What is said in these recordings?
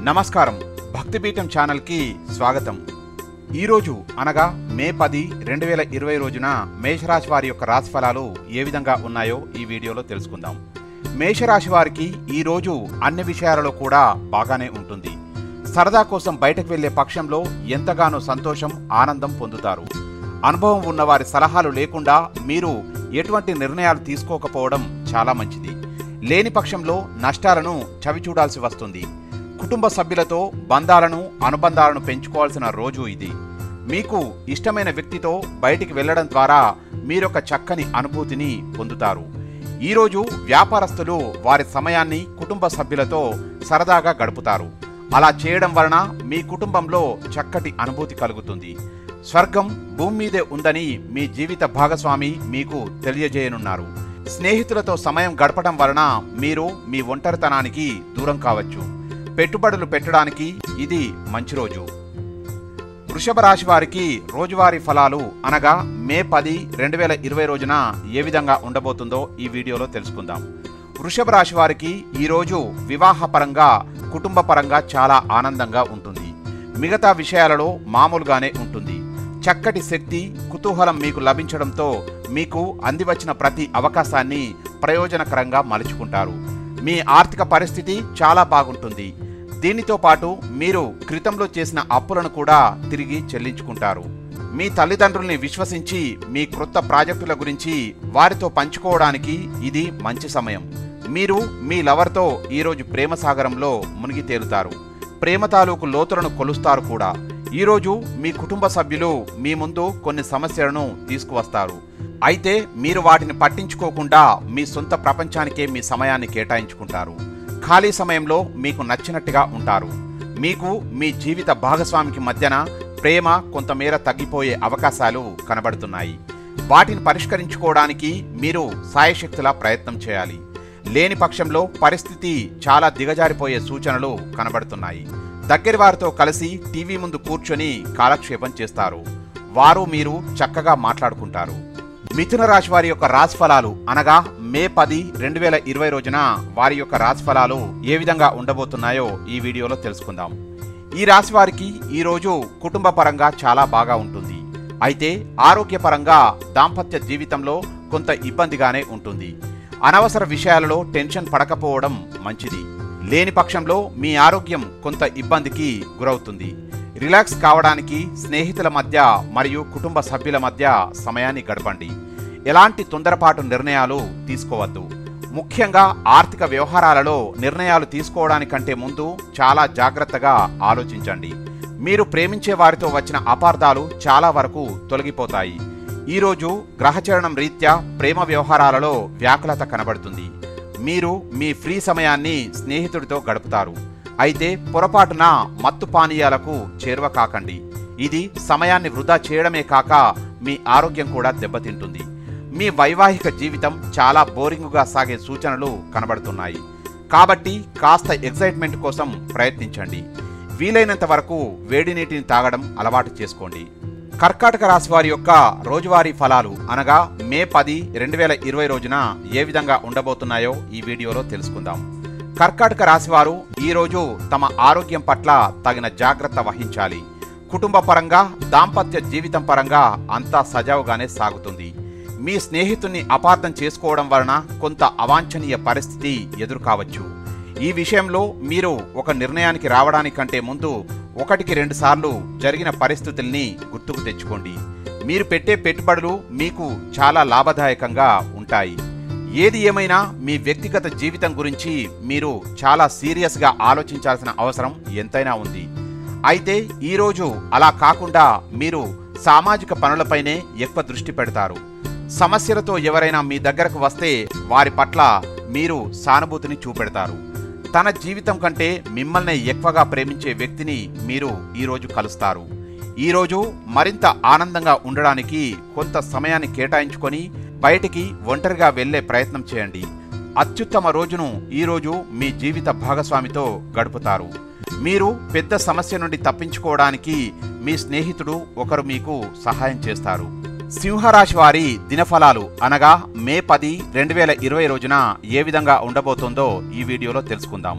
నమస్కారం భక్తిపీఠం ఛానల్కి స్వాగతం ఈరోజు అనగా మే పది రెండు వేల ఇరవై రోజున మేషరాశి వారి యొక్క రాశి ఫలాలు ఏ విధంగా ఉన్నాయో ఈ వీడియోలో తెలుసుకుందాం మేషరాశి వారికి ఈ రోజు అన్ని విషయాలలో కూడా బాగానే ఉంటుంది సరదా కోసం బయటకు వెళ్లే పక్షంలో ఎంతగానో సంతోషం ఆనందం పొందుతారు అనుభవం ఉన్న వారి సలహాలు లేకుండా మీరు ఎటువంటి నిర్ణయాలు తీసుకోకపోవడం చాలా మంచిది లేని పక్షంలో నష్టాలను చవిచూడాల్సి వస్తుంది కుటుంబ సభ్యులతో బంధాలను అనుబంధాలను పెంచుకోవాల్సిన రోజు ఇది మీకు ఇష్టమైన వ్యక్తితో బయటికి వెళ్ళడం ద్వారా మీరొక చక్కని అనుభూతిని పొందుతారు ఈరోజు వ్యాపారస్తులు వారి సమయాన్ని కుటుంబ సభ్యులతో సరదాగా గడుపుతారు అలా చేయడం వలన మీ కుటుంబంలో చక్కటి అనుభూతి కలుగుతుంది స్వర్గం భూమి మీదే ఉందని మీ జీవిత భాగస్వామి మీకు తెలియజేయనున్నారు స్నేహితులతో సమయం గడపడం వలన మీరు మీ ఒంటరితనానికి దూరం కావచ్చు పెట్టుబడులు పెట్టడానికి ఇది మంచి రోజు వృషభ రాశి వారికి రోజువారీ ఫలాలు అనగా మే పది రెండు వేల ఇరవై రోజున ఏ విధంగా ఉండబోతుందో ఈ వీడియోలో తెలుసుకుందాం వృషభ రాశి వారికి ఈరోజు వివాహపరంగా కుటుంబ పరంగా చాలా ఆనందంగా ఉంటుంది మిగతా విషయాలలో మామూలుగానే ఉంటుంది చక్కటి శక్తి కుతూహలం మీకు లభించడంతో మీకు అందివచ్చిన ప్రతి అవకాశాన్ని ప్రయోజనకరంగా మలుచుకుంటారు మీ ఆర్థిక పరిస్థితి చాలా బాగుంటుంది దీనితో పాటు మీరు క్రితంలో చేసిన అప్పులను కూడా తిరిగి చెల్లించుకుంటారు మీ తల్లిదండ్రుల్ని విశ్వసించి మీ క్రొత్త ప్రాజెక్టుల గురించి వారితో పంచుకోవడానికి ఇది మంచి సమయం మీరు మీ లవర్తో ఈరోజు ప్రేమ సాగరంలో మునిగి తేలుతారు ప్రేమ తాలూకు లోతులను కొలుస్తారు కూడా ఈరోజు మీ కుటుంబ సభ్యులు మీ ముందు కొన్ని సమస్యలను తీసుకువస్తారు అయితే మీరు వాటిని పట్టించుకోకుండా మీ సొంత ప్రపంచానికే మీ సమయాన్ని కేటాయించుకుంటారు ఖాళీ సమయంలో మీకు నచ్చినట్టుగా ఉంటారు మీకు మీ జీవిత భాగస్వామికి మధ్యన ప్రేమ కొంతమేర తగ్గిపోయే అవకాశాలు కనబడుతున్నాయి వాటిని పరిష్కరించుకోవడానికి మీరు సాయశక్తులా ప్రయత్నం చేయాలి లేని పక్షంలో పరిస్థితి చాలా దిగజారిపోయే సూచనలు కనబడుతున్నాయి దగ్గరి వారితో కలిసి టీవీ ముందు కూర్చొని కాలక్షేపం చేస్తారు వారు మీరు చక్కగా మాట్లాడుకుంటారు మిథున రాశి వారి యొక్క రాశి ఫలాలు అనగా మే పది రెండు వేల ఇరవై రోజున వారి యొక్క రాశి ఫలాలు ఏ విధంగా ఉండబోతున్నాయో ఈ వీడియోలో తెలుసుకుందాం ఈ రాశి వారికి ఈ రోజు కుటుంబ పరంగా చాలా బాగా ఉంటుంది అయితే ఆరోగ్యపరంగా దాంపత్య జీవితంలో కొంత ఇబ్బందిగానే ఉంటుంది అనవసర విషయాలలో టెన్షన్ పడకపోవడం మంచిది లేని పక్షంలో మీ ఆరోగ్యం కొంత ఇబ్బందికి గురవుతుంది రిలాక్స్ కావడానికి స్నేహితుల మధ్య మరియు కుటుంబ సభ్యుల మధ్య సమయాన్ని గడపండి ఎలాంటి తొందరపాటు నిర్ణయాలు తీసుకోవద్దు ముఖ్యంగా ఆర్థిక వ్యవహారాలలో నిర్ణయాలు తీసుకోవడానికంటే ముందు చాలా జాగ్రత్తగా ఆలోచించండి మీరు ప్రేమించే వారితో వచ్చిన అపార్థాలు చాలా వరకు తొలగిపోతాయి ఈరోజు గ్రహచరణం రీత్యా ప్రేమ వ్యవహారాలలో వ్యాకులత కనబడుతుంది మీరు మీ ఫ్రీ సమయాన్ని స్నేహితుడితో గడుపుతారు అయితే పొరపాటున మత్తు పానీయాలకు చేరువ కాకండి ఇది సమయాన్ని వృధా చేయడమే కాక మీ ఆరోగ్యం కూడా దెబ్బతింటుంది మీ వైవాహిక జీవితం చాలా బోరింగుగా సాగే సూచనలు కనబడుతున్నాయి కాబట్టి కాస్త ఎగ్జైట్మెంట్ కోసం ప్రయత్నించండి వీలైనంత వరకు వేడి నీటిని తాగడం అలవాటు చేసుకోండి కర్కాటక రాశి వారి యొక్క రోజువారీ ఫలాలు అనగా మే పది రెండు వేల ఇరవై రోజున ఏ విధంగా ఉండబోతున్నాయో ఈ వీడియోలో తెలుసుకుందాం కర్కాటక రాశివారు ఈరోజు తమ ఆరోగ్యం పట్ల తగిన జాగ్రత్త వహించాలి కుటుంబ పరంగా దాంపత్య జీవితం పరంగా అంతా సజావుగానే సాగుతుంది మీ స్నేహితుణ్ణి అపార్థం చేసుకోవడం వలన కొంత అవాంఛనీయ పరిస్థితి ఎదురు కావచ్చు ఈ విషయంలో మీరు ఒక నిర్ణయానికి రావడానికంటే ముందు ఒకటికి రెండు సార్లు జరిగిన పరిస్థితుల్ని గుర్తుకు తెచ్చుకోండి మీరు పెట్టే పెట్టుబడులు మీకు చాలా లాభదాయకంగా ఉంటాయి ఏది ఏమైనా మీ వ్యక్తిగత జీవితం గురించి మీరు చాలా సీరియస్గా ఆలోచించాల్సిన అవసరం ఎంతైనా ఉంది అయితే ఈరోజు అలా కాకుండా మీరు సామాజిక పనులపైనే ఎక్కువ దృష్టి పెడతారు సమస్యలతో ఎవరైనా మీ దగ్గరకు వస్తే వారి పట్ల మీరు సానుభూతిని చూపెడతారు తన జీవితం కంటే మిమ్మల్ని ఎక్కువగా ప్రేమించే వ్యక్తిని మీరు ఈరోజు కలుస్తారు ఈరోజు మరింత ఆనందంగా ఉండడానికి కొంత సమయాన్ని కేటాయించుకొని బయటికి ఒంటరిగా వెళ్ళే ప్రయత్నం చేయండి అత్యుత్తమ రోజును ఈరోజు మీ జీవిత భాగస్వామితో గడుపుతారు మీరు పెద్ద సమస్య నుండి తప్పించుకోవడానికి మీ స్నేహితుడు ఒకరు మీకు సహాయం చేస్తారు సింహరాశి వారి దినఫలాలు అనగా మే పది రెండు వేల ఇరవై రోజున ఏ విధంగా ఉండబోతోందో ఈ వీడియోలో తెలుసుకుందాం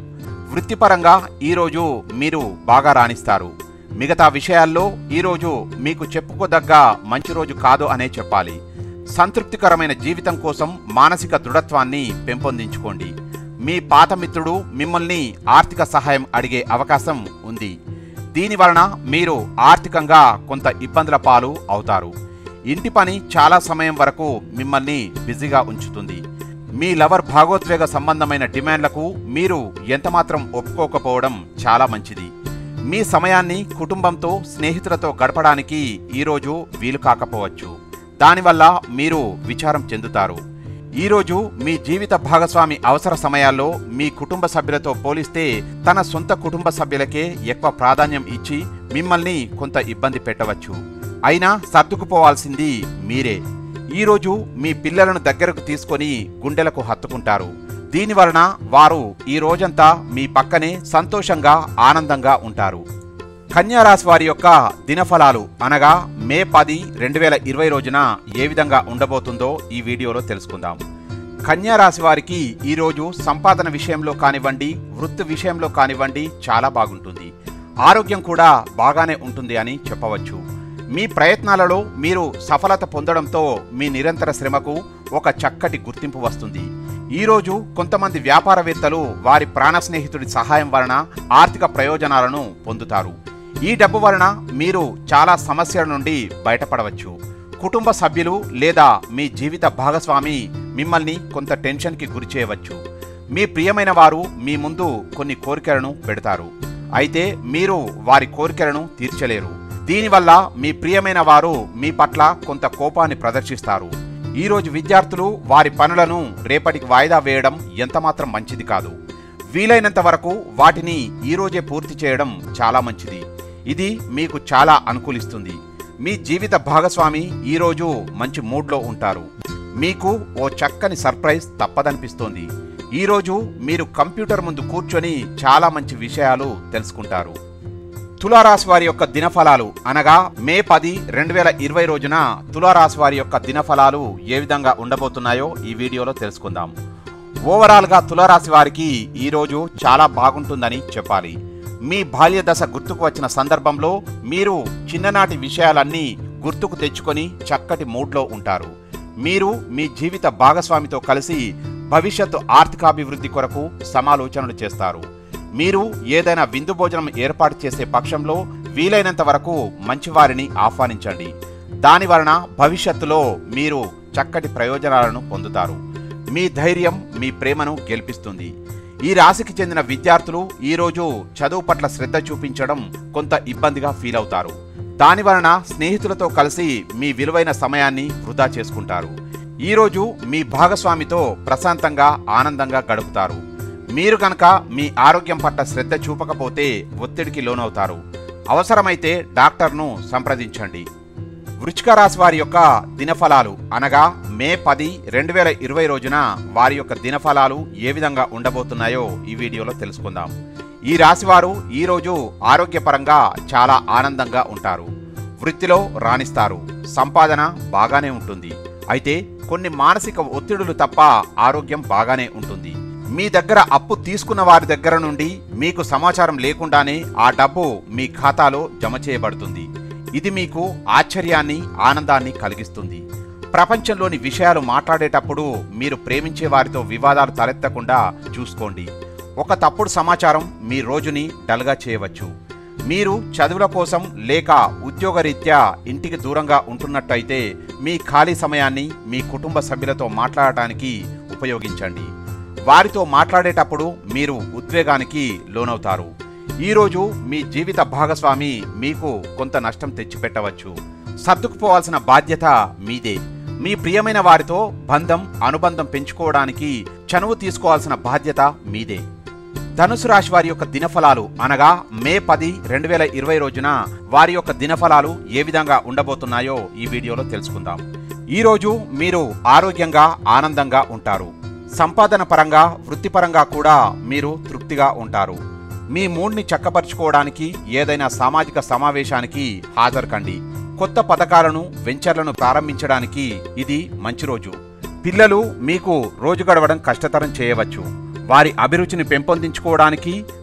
వృత్తిపరంగా ఈరోజు మీరు బాగా రాణిస్తారు మిగతా విషయాల్లో ఈరోజు మీకు చెప్పుకోదగ్గ మంచి రోజు కాదు అనే చెప్పాలి సంతృప్తికరమైన జీవితం కోసం మానసిక దృఢత్వాన్ని పెంపొందించుకోండి మీ పాత మిత్రుడు మిమ్మల్ని ఆర్థిక సహాయం అడిగే అవకాశం ఉంది దీని వలన మీరు ఆర్థికంగా కొంత ఇబ్బందుల పాలు అవుతారు ఇంటి పని చాలా సమయం వరకు మిమ్మల్ని బిజీగా ఉంచుతుంది మీ లవర్ భాగోద్వేగ సంబంధమైన డిమాండ్లకు మీరు ఎంతమాత్రం ఒప్పుకోకపోవడం చాలా మంచిది మీ సమయాన్ని కుటుంబంతో స్నేహితులతో గడపడానికి ఈరోజు వీలు కాకపోవచ్చు దానివల్ల మీరు విచారం చెందుతారు ఈరోజు మీ జీవిత భాగస్వామి అవసర సమయాల్లో మీ కుటుంబ సభ్యులతో పోలిస్తే తన సొంత కుటుంబ సభ్యులకే ఎక్కువ ప్రాధాన్యం ఇచ్చి మిమ్మల్ని కొంత ఇబ్బంది పెట్టవచ్చు అయినా సర్దుకుపోవాల్సింది మీరే ఈరోజు మీ పిల్లలను దగ్గరకు తీసుకొని గుండెలకు హత్తుకుంటారు దీని వలన వారు ఈ రోజంతా మీ పక్కనే సంతోషంగా ఆనందంగా ఉంటారు కన్యారాశి వారి యొక్క దినఫలాలు అనగా మే పది రెండు వేల ఇరవై రోజున ఏ విధంగా ఉండబోతుందో ఈ వీడియోలో తెలుసుకుందాం కన్యారాశి వారికి ఈరోజు సంపాదన విషయంలో కానివ్వండి వృత్తి విషయంలో కానివ్వండి చాలా బాగుంటుంది ఆరోగ్యం కూడా బాగానే ఉంటుంది అని చెప్పవచ్చు మీ ప్రయత్నాలలో మీరు సఫలత పొందడంతో మీ నిరంతర శ్రమకు ఒక చక్కటి గుర్తింపు వస్తుంది ఈరోజు కొంతమంది వ్యాపారవేత్తలు వారి ప్రాణ స్నేహితుడి సహాయం వలన ఆర్థిక ప్రయోజనాలను పొందుతారు ఈ డబ్బు వలన మీరు చాలా సమస్యల నుండి బయటపడవచ్చు కుటుంబ సభ్యులు లేదా మీ జీవిత భాగస్వామి మిమ్మల్ని కొంత టెన్షన్కి గురి చేయవచ్చు మీ ప్రియమైన వారు మీ ముందు కొన్ని కోరికలను పెడతారు అయితే మీరు వారి కోరికలను తీర్చలేరు దీనివల్ల మీ ప్రియమైన వారు మీ పట్ల కొంత కోపాన్ని ప్రదర్శిస్తారు ఈరోజు విద్యార్థులు వారి పనులను రేపటికి వాయిదా వేయడం ఎంతమాత్రం మంచిది కాదు వీలైనంత వరకు వాటిని ఈరోజే పూర్తి చేయడం చాలా మంచిది ఇది మీకు చాలా అనుకూలిస్తుంది మీ జీవిత భాగస్వామి ఈరోజు మంచి మూడ్లో ఉంటారు మీకు ఓ చక్కని సర్ప్రైజ్ తప్పదనిపిస్తోంది ఈరోజు మీరు కంప్యూటర్ ముందు కూర్చొని చాలా మంచి విషయాలు తెలుసుకుంటారు తులారాశి వారి యొక్క దినఫలాలు అనగా మే పది రెండు వేల ఇరవై రోజున తులారాశి వారి యొక్క దినఫలాలు ఏ విధంగా ఉండబోతున్నాయో ఈ వీడియోలో తెలుసుకుందాం ఓవరాల్గా తులారాశి వారికి ఈరోజు చాలా బాగుంటుందని చెప్పాలి మీ బాల్య దశ గుర్తుకు వచ్చిన సందర్భంలో మీరు చిన్ననాటి విషయాలన్నీ గుర్తుకు తెచ్చుకొని చక్కటి మూడ్లో ఉంటారు మీరు మీ జీవిత భాగస్వామితో కలిసి భవిష్యత్తు ఆర్థికాభివృద్ధి కొరకు సమాలోచనలు చేస్తారు మీరు ఏదైనా విందు భోజనం ఏర్పాటు చేసే పక్షంలో వీలైనంత వరకు మంచివారిని ఆహ్వానించండి దాని వలన భవిష్యత్తులో మీరు చక్కటి ప్రయోజనాలను పొందుతారు మీ ధైర్యం మీ ప్రేమను గెలిపిస్తుంది ఈ రాశికి చెందిన విద్యార్థులు ఈరోజు చదువు పట్ల శ్రద్ధ చూపించడం కొంత ఇబ్బందిగా ఫీల్ అవుతారు దాని వలన స్నేహితులతో కలిసి మీ విలువైన సమయాన్ని వృధా చేసుకుంటారు ఈరోజు మీ భాగస్వామితో ప్రశాంతంగా ఆనందంగా గడుపుతారు మీరు గనక మీ ఆరోగ్యం పట్ల శ్రద్ధ చూపకపోతే ఒత్తిడికి లోనవుతారు అవసరమైతే డాక్టర్ను సంప్రదించండి వృచ్చిక రాశి వారి యొక్క దినఫలాలు అనగా మే పది రెండు వేల ఇరవై రోజున వారి యొక్క దినఫలాలు ఏ విధంగా ఉండబోతున్నాయో ఈ వీడియోలో తెలుసుకుందాం ఈ రాశివారు ఈరోజు ఆరోగ్యపరంగా చాలా ఆనందంగా ఉంటారు వృత్తిలో రాణిస్తారు సంపాదన బాగానే ఉంటుంది అయితే కొన్ని మానసిక ఒత్తిడులు తప్ప ఆరోగ్యం బాగానే ఉంటుంది మీ దగ్గర అప్పు తీసుకున్న వారి దగ్గర నుండి మీకు సమాచారం లేకుండానే ఆ డబ్బు మీ ఖాతాలో జమ చేయబడుతుంది ఇది మీకు ఆశ్చర్యాన్ని ఆనందాన్ని కలిగిస్తుంది ప్రపంచంలోని విషయాలు మాట్లాడేటప్పుడు మీరు ప్రేమించే వారితో వివాదాలు తలెత్తకుండా చూసుకోండి ఒక తప్పుడు సమాచారం మీ రోజుని డల్గా చేయవచ్చు మీరు చదువుల కోసం లేక ఉద్యోగరీత్యా ఇంటికి దూరంగా ఉంటున్నట్టయితే మీ ఖాళీ సమయాన్ని మీ కుటుంబ సభ్యులతో మాట్లాడటానికి ఉపయోగించండి వారితో మాట్లాడేటప్పుడు మీరు ఉద్వేగానికి లోనవుతారు ఈరోజు మీ జీవిత భాగస్వామి మీకు కొంత నష్టం తెచ్చిపెట్టవచ్చు సర్దుకుపోవాల్సిన బాధ్యత మీదే మీ ప్రియమైన వారితో బంధం అనుబంధం పెంచుకోవడానికి చనువు తీసుకోవాల్సిన బాధ్యత మీదే ధనుసు రాశి వారి యొక్క దినఫలాలు అనగా మే పది రెండు వేల ఇరవై రోజున వారి యొక్క దినఫలాలు ఏ విధంగా ఉండబోతున్నాయో ఈ వీడియోలో తెలుసుకుందాం ఈరోజు మీరు ఆరోగ్యంగా ఆనందంగా ఉంటారు సంపాదన పరంగా వృత్తిపరంగా కూడా మీరు తృప్తిగా ఉంటారు మీ మూడ్ని చక్కపరుచుకోవడానికి ఏదైనా సామాజిక సమావేశానికి హాజరు కండి కొత్త పథకాలను వెంచర్లను ప్రారంభించడానికి ఇది మంచి రోజు పిల్లలు మీకు రోజు గడవడం కష్టతరం చేయవచ్చు వారి అభిరుచిని పెంపొందించుకోవడానికి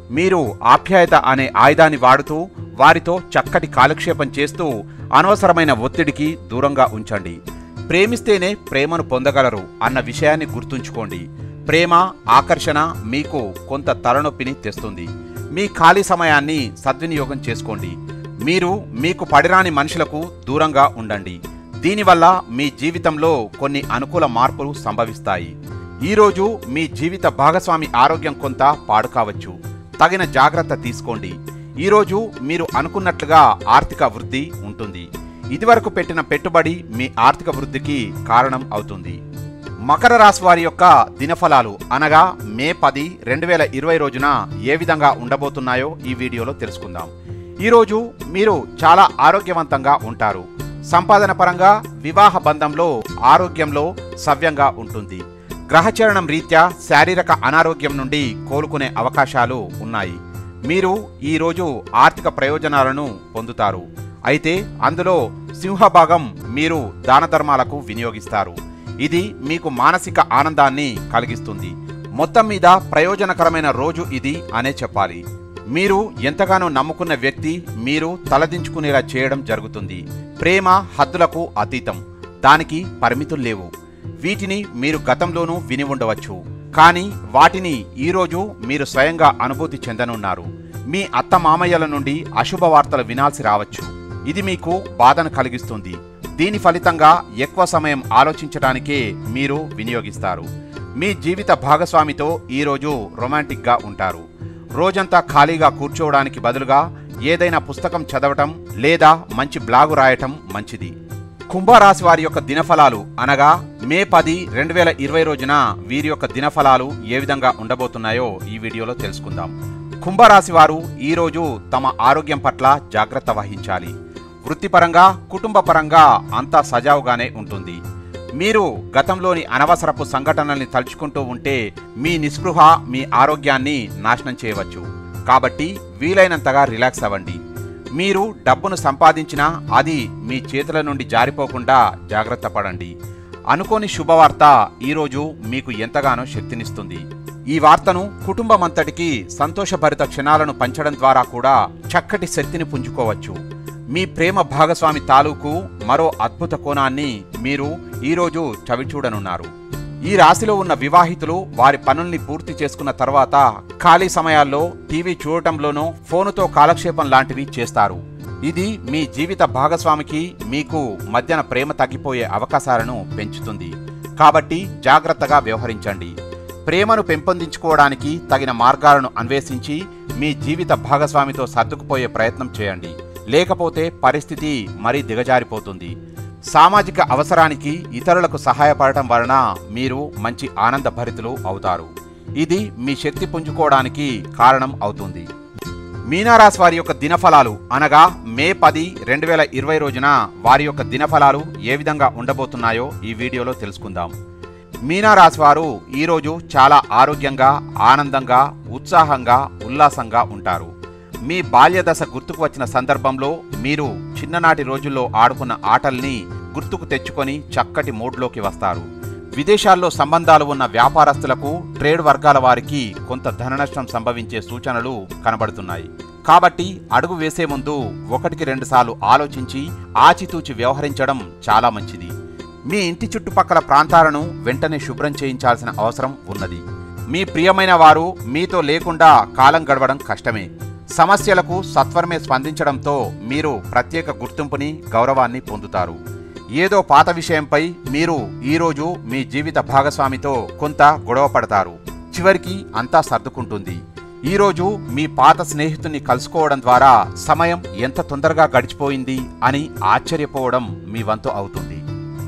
మీరు ఆప్యాయత అనే ఆయుధాన్ని వాడుతూ వారితో చక్కటి కాలక్షేపం చేస్తూ అనవసరమైన ఒత్తిడికి దూరంగా ఉంచండి ప్రేమిస్తేనే ప్రేమను పొందగలరు అన్న విషయాన్ని గుర్తుంచుకోండి ప్రేమ ఆకర్షణ మీకు కొంత తలనొప్పిని తెస్తుంది మీ ఖాళీ సమయాన్ని సద్వినియోగం చేసుకోండి మీరు మీకు పడిరాని మనుషులకు దూరంగా ఉండండి దీనివల్ల మీ జీవితంలో కొన్ని అనుకూల మార్పులు సంభవిస్తాయి ఈరోజు మీ జీవిత భాగస్వామి ఆరోగ్యం కొంత పాడు కావచ్చు తగిన జాగ్రత్త తీసుకోండి ఈరోజు మీరు అనుకున్నట్లుగా ఆర్థిక వృద్ధి ఉంటుంది ఇదివరకు పెట్టిన పెట్టుబడి మీ ఆర్థిక వృద్ధికి కారణం అవుతుంది మకర రాశి వారి యొక్క దినఫలాలు అనగా మే పది రెండు వేల ఇరవై రోజున ఏ విధంగా ఉండబోతున్నాయో ఈ వీడియోలో తెలుసుకుందాం ఈరోజు మీరు చాలా ఆరోగ్యవంతంగా ఉంటారు సంపాదన పరంగా వివాహ బంధంలో ఆరోగ్యంలో సవ్యంగా ఉంటుంది గ్రహచరణం రీత్యా శారీరక అనారోగ్యం నుండి కోలుకునే అవకాశాలు ఉన్నాయి మీరు ఈరోజు ఆర్థిక ప్రయోజనాలను పొందుతారు అయితే అందులో సింహభాగం మీరు దాన ధర్మాలకు వినియోగిస్తారు ఇది మీకు మానసిక ఆనందాన్ని కలిగిస్తుంది మొత్తం మీద ప్రయోజనకరమైన రోజు ఇది అనే చెప్పాలి మీరు ఎంతగానో నమ్ముకున్న వ్యక్తి మీరు తలదించుకునేలా చేయడం జరుగుతుంది ప్రేమ హద్దులకు అతీతం దానికి పరిమితులు లేవు వీటిని మీరు గతంలోనూ విని ఉండవచ్చు కానీ వాటిని ఈరోజు మీరు స్వయంగా అనుభూతి చెందనున్నారు మీ అత్త మామయ్యల నుండి అశుభ వార్తలు వినాల్సి రావచ్చు ఇది మీకు బాధను కలిగిస్తుంది దీని ఫలితంగా ఎక్కువ సమయం ఆలోచించడానికే మీరు వినియోగిస్తారు మీ జీవిత భాగస్వామితో ఈరోజు రొమాంటిక్గా ఉంటారు రోజంతా ఖాళీగా కూర్చోవడానికి బదులుగా ఏదైనా పుస్తకం చదవటం లేదా మంచి బ్లాగు రాయటం మంచిది కుంభరాశి వారి యొక్క దినఫలాలు అనగా మే పది రెండు వేల ఇరవై రోజున వీరి యొక్క దినఫలాలు ఏ విధంగా ఉండబోతున్నాయో ఈ వీడియోలో తెలుసుకుందాం కుంభరాశి వారు ఈరోజు తమ ఆరోగ్యం పట్ల జాగ్రత్త వహించాలి వృత్తిపరంగా కుటుంబ పరంగా అంతా సజావుగానే ఉంటుంది మీరు గతంలోని అనవసరపు సంఘటనల్ని తలుచుకుంటూ ఉంటే మీ నిస్పృహ మీ ఆరోగ్యాన్ని నాశనం చేయవచ్చు కాబట్టి వీలైనంతగా రిలాక్స్ అవ్వండి మీరు డబ్బును సంపాదించినా అది మీ చేతుల నుండి జారిపోకుండా జాగ్రత్త పడండి అనుకోని శుభవార్త ఈరోజు మీకు ఎంతగానో శక్తినిస్తుంది ఈ వార్తను కుటుంబమంతటికి సంతోషభరిత క్షణాలను పంచడం ద్వారా కూడా చక్కటి శక్తిని పుంజుకోవచ్చు మీ ప్రేమ భాగస్వామి తాలూకు మరో అద్భుత కోణాన్ని మీరు ఈరోజు చవిచూడనున్నారు ఈ రాశిలో ఉన్న వివాహితులు వారి పనుల్ని పూర్తి చేసుకున్న తర్వాత ఖాళీ సమయాల్లో టీవీ చూడటంలోనూ ఫోనుతో కాలక్షేపం లాంటివి చేస్తారు ఇది మీ జీవిత భాగస్వామికి మీకు మధ్యన ప్రేమ తగ్గిపోయే అవకాశాలను పెంచుతుంది కాబట్టి జాగ్రత్తగా వ్యవహరించండి ప్రేమను పెంపొందించుకోవడానికి తగిన మార్గాలను అన్వేషించి మీ జీవిత భాగస్వామితో సర్దుకుపోయే ప్రయత్నం చేయండి లేకపోతే పరిస్థితి మరీ దిగజారిపోతుంది సామాజిక అవసరానికి ఇతరులకు సహాయపడటం వలన మీరు మంచి ఆనందభరితులు అవుతారు ఇది మీ శక్తి పుంజుకోవడానికి కారణం అవుతుంది మీనారాశి వారి యొక్క దినఫలాలు అనగా మే పది రెండు వేల ఇరవై రోజున వారి యొక్క దినఫలాలు ఏ విధంగా ఉండబోతున్నాయో ఈ వీడియోలో తెలుసుకుందాం మీనారాశి వారు ఈరోజు చాలా ఆరోగ్యంగా ఆనందంగా ఉత్సాహంగా ఉల్లాసంగా ఉంటారు మీ బాల్య దశ గుర్తుకు వచ్చిన సందర్భంలో మీరు చిన్ననాటి రోజుల్లో ఆడుకున్న ఆటల్ని గుర్తుకు తెచ్చుకొని చక్కటి మూడ్లోకి వస్తారు విదేశాల్లో సంబంధాలు ఉన్న వ్యాపారస్తులకు ట్రేడ్ వర్గాల వారికి కొంత ధననష్టం సంభవించే సూచనలు కనబడుతున్నాయి కాబట్టి అడుగు వేసే ముందు ఒకటికి రెండుసార్లు ఆలోచించి ఆచితూచి వ్యవహరించడం చాలా మంచిది మీ ఇంటి చుట్టుపక్కల ప్రాంతాలను వెంటనే శుభ్రం చేయించాల్సిన అవసరం ఉన్నది మీ ప్రియమైన వారు మీతో లేకుండా కాలం గడవడం కష్టమే సమస్యలకు సత్వరమే స్పందించడంతో మీరు ప్రత్యేక గుర్తింపుని గౌరవాన్ని పొందుతారు ఏదో పాత విషయంపై మీరు ఈరోజు మీ జీవిత భాగస్వామితో కొంత గొడవ పడతారు చివరికి అంతా సర్దుకుంటుంది ఈరోజు మీ పాత స్నేహితుని కలుసుకోవడం ద్వారా సమయం ఎంత తొందరగా గడిచిపోయింది అని ఆశ్చర్యపోవడం మీ వంతు అవుతుంది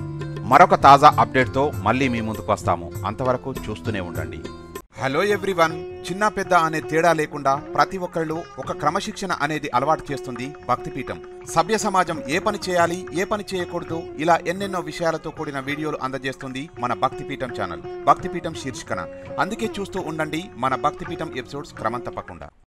మరొక తాజా అప్డేట్తో మళ్ళీ మీ ముందుకు వస్తాము అంతవరకు చూస్తూనే ఉండండి హలో ఎవ్రీవన్ చిన్న పెద్ద అనే తేడా లేకుండా ప్రతి ఒక్కళ్ళు ఒక క్రమశిక్షణ అనేది అలవాటు చేస్తుంది భక్తిపీఠం సభ్య సమాజం ఏ పని చేయాలి ఏ పని చేయకూడదు ఇలా ఎన్నెన్నో విషయాలతో కూడిన వీడియోలు అందజేస్తుంది మన భక్తిపీఠం ఛానల్ భక్తిపీఠం శీర్షికన అందుకే చూస్తూ ఉండండి మన భక్తిపీఠం ఎపిసోడ్స్ క్రమం తప్పకుండా